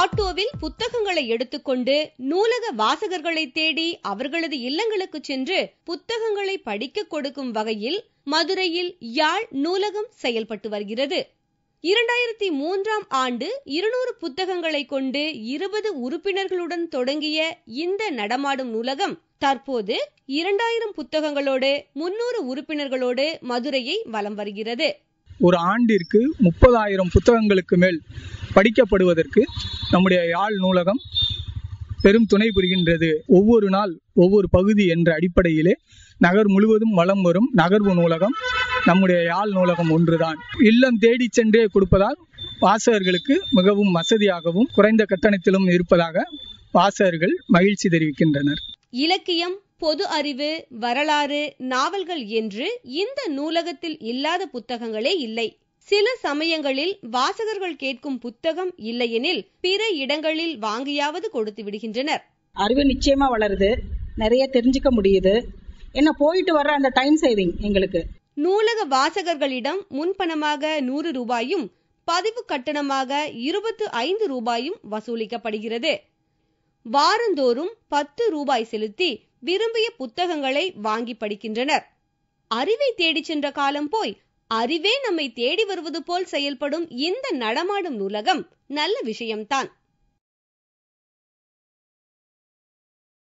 ஆட்டோவில் புத்தகங்களை எடுத்துக்கொண்டு நூலக வாசகர்களை தேடி அவர்களது இல்லங்களுக்கு சென்று புத்தகங்களை படிக்க கொடுக்கும் வகையில் மதுரையில் யாழ் நூலகம் செயல்பட்டு வருகிறது இரண்டாயிரத்தி மூன்றாம் ஆண்டு இருநூறு புத்தகங்களை கொண்டு இருபது உறுப்பினர்களுடன் தொடங்கிய இந்த நடமாடும் நூலகம் தற்போது இரண்டாயிரம் புத்தகங்களோடு முன்னூறு உறுப்பினர்களோடு மதுரையை வலம் வருகிறது ஒரு ஆண்டிற்கு முப்பதாயிரம் புத்தகங்களுக்கு மேல் படிக்கப்படுவதற்கு நம்முடைய யாழ் நூலகம் பெரும் துணை புரிகின்றது ஒவ்வொரு நாள் ஒவ்வொரு பகுதி என்ற அடிப்படையிலே நகர் முழுவதும் வலம் வரும் நகர்வு நூலகம் நம்முடைய யாழ் நூலகம் ஒன்றுதான் இல்லம் தேடி சென்றே கொடுப்பதால் வாசகர்களுக்கு மிகவும் வசதியாகவும் குறைந்த கட்டணத்திலும் இருப்பதாக வாசகர்கள் மகிழ்ச்சி தெரிவிக்கின்றனர் இலக்கியம் பொது அறிவு வரலாறு நாவல்கள் என்று இந்த நூலகத்தில் இல்லாத புத்தகங்களே இல்லை சில சமயங்களில் வாசகர்கள் கேட்கும் புத்தகம் இல்லையெனில் பிற இடங்களில் வாங்கியாவது கொடுத்து விடுகின்றனர் அறிவு நிச்சயமா வளருது நிறைய தெரிஞ்சுக்க முடியுது என்ன போயிட்டு வர அந்த டைம் சேவிங் எங்களுக்கு நூலக வாசகர்களிடம் முன்பணமாக நூறு ரூபாயும் பதிவு கட்டணமாக இருபத்து ஐந்து ரூபாயும் வசூலிக்கப்படுகிறது வாரந்தோறும் பத்து ரூபாய் செலுத்தி விரும்பிய புத்தகங்களை வாங்கி படிக்கின்றனர் அறிவை தேடிச் சென்ற காலம் போய் அறிவே நம்மை தேடி வருவது போல் செயல்படும் இந்த நடமாடும் நூலகம் நல்ல விஷயம்தான்